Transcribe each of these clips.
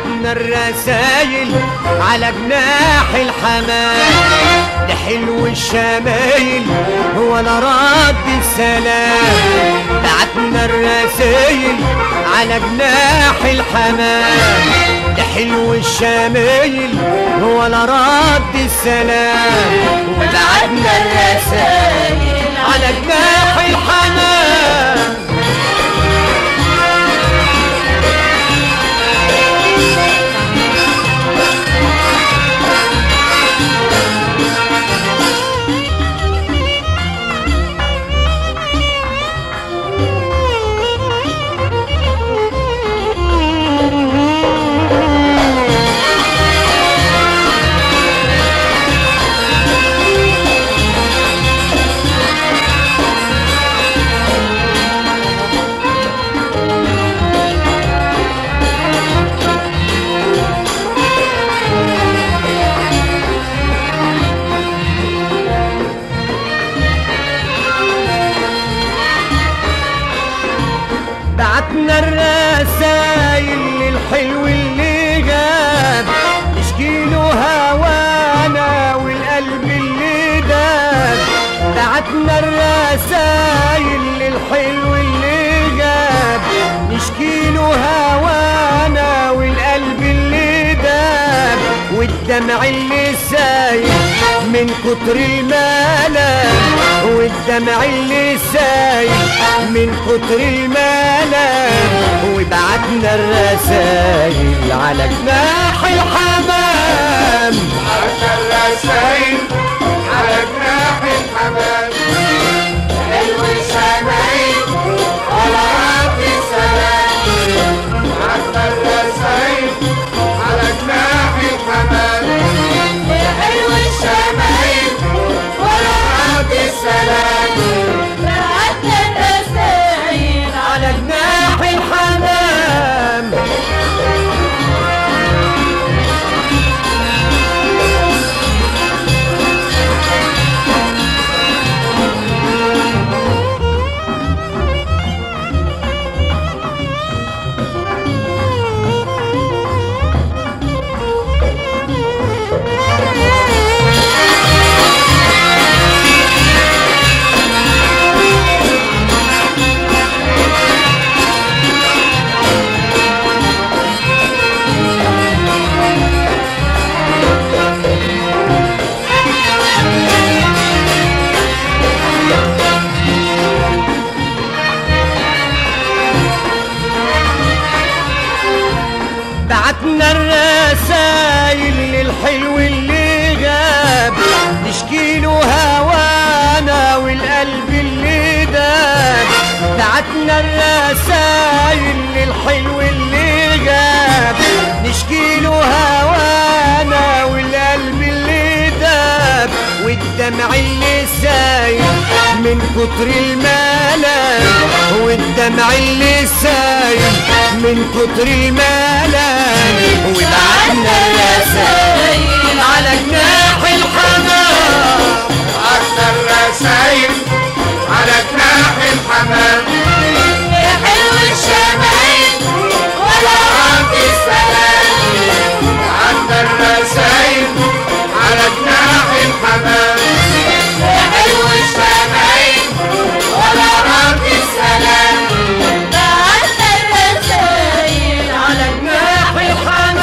بعتنا الرسايل على جناح الحمام لحلو الشمايل ولا رد السلام بعتنا الرسايل على جناح الحمام لحلو الشمايل ولا رد السلام وبعتنا الرسايل على جناح الحمام بعتنا الرسايل للحلو اللي جاب نشكيله هوانا والقلب اللي داب بعتنا الرسايل للحلو اللي جاب نشكيله هوانا والقلب اللي داب والدمع اللي سايل من كتر الملام والدمع اللي سايل من كتر الملام وبعتنا الرسايل على جناح الحمام عشان الرسايل على جناح الحمام حلو الشمايل ولا رد السلام عشان الرسايل على جناح الحمام حلو الشمايل ولا رد السلام بعتنا الرسايل على جناح الحمام بعتنا الرسايل للحلو اللي غاب نشكيله هوانا والقلب اللي داب بعتنا الرسايل للحلو اللي غاب نشكيله هوانا والقلب اللي داب والدمع اللي سايل من كتر الملام والدمع اللي سايل من كتر الملام وبعتنا الرسايل على جناح الحمام عشان الرسايل على جناح الحمام يا حلو الشمايل ولا رد السلام عشان الرسايل على جناح الحمام يا حلو الشمايل ولا رد السلام بعتنا الرسايل على جناح الحمام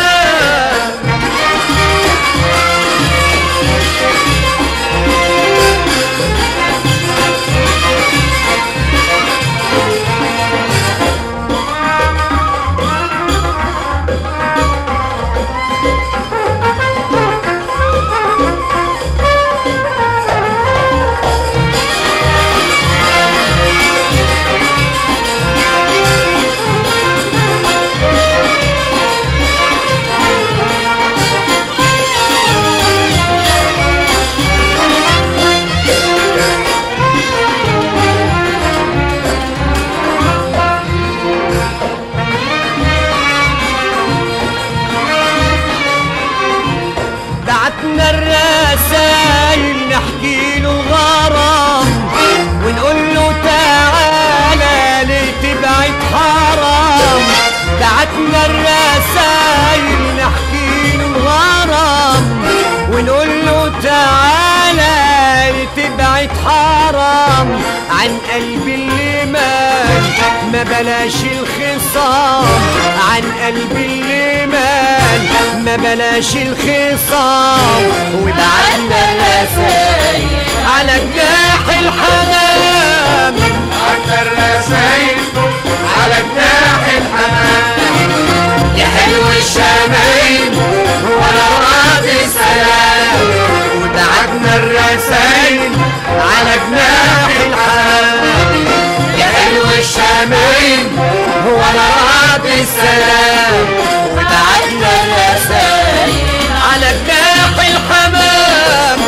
عن قلب اللي مال ما بلاش الخصام عن قلب اللي مال ما بلاش الخصام وبعتنا الرسايل على جناح الحمام بعتنا الرسايل على جناح الحمام يا حلو الشمايل ولا راضي سلام وبعتنا الرسايل على جناح الحمام يا حلو الشمايل ولا راضي السلام وبعتنا الرسايل على جناح الحمام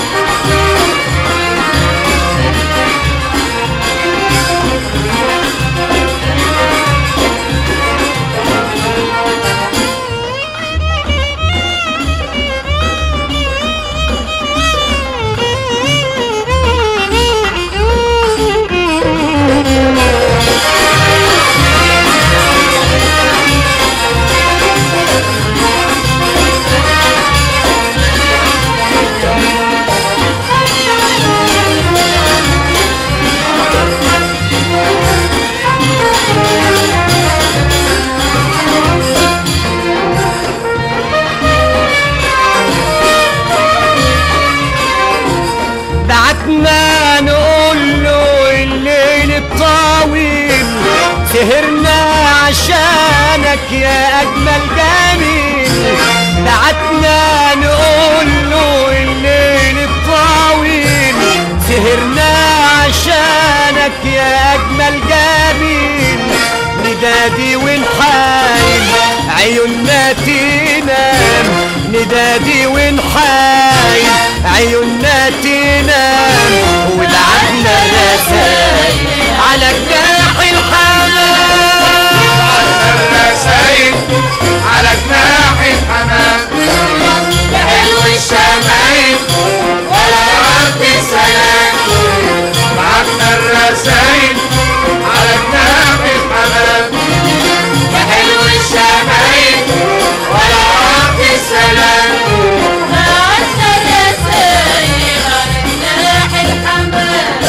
بعتنا نقول له الليل الطويل سهرنا عشانك يا اجمل جميل بعتنا نقول له الليل الطويل سهرنا عشانك يا اجمل جميل ندادي ونحايل عيوننا تنام ندادي ونحايل عيوننا تنام وبعتنا الرسايل على جناح الحمام الرسايل على جناح الحمام يا حلو الشمايل ولا رد سلام بعتنا الرسايل على جناح الحمام يا حلو الشمايل ولا رد سلام بعتنا الرسايل على جناح الحمام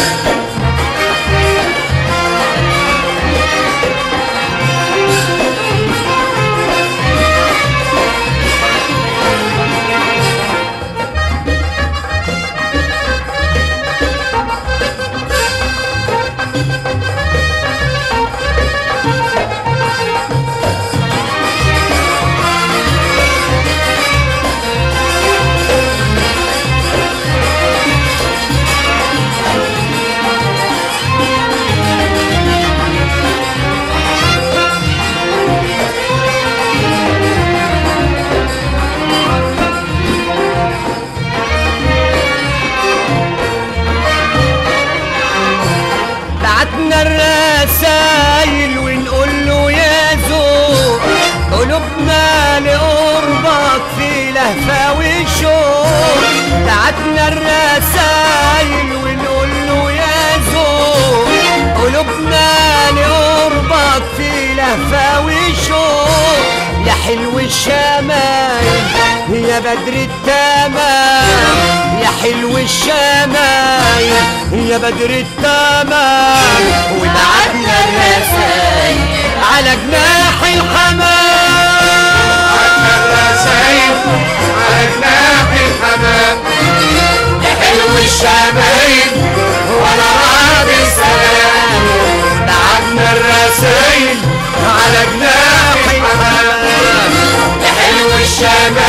بعتنا الرسايل ونقول له يا ذوق قلوبنا لقربك في لهفة وشوق بعتنا الرسايل ونقول له يا ذوق قلوبنا لقربك في لهفة وشوق يا حلو الشمايل يا بدر التمام يا حلو الشمايل يا بدر التمام وبعتنا الرسايل على جناح الحمام بعتنا الرسايل على جناح الحمام يا حلو الشمايل ولا راضي سلام بعتنا الرسايل على جناح الحمام يا حلو الشمايل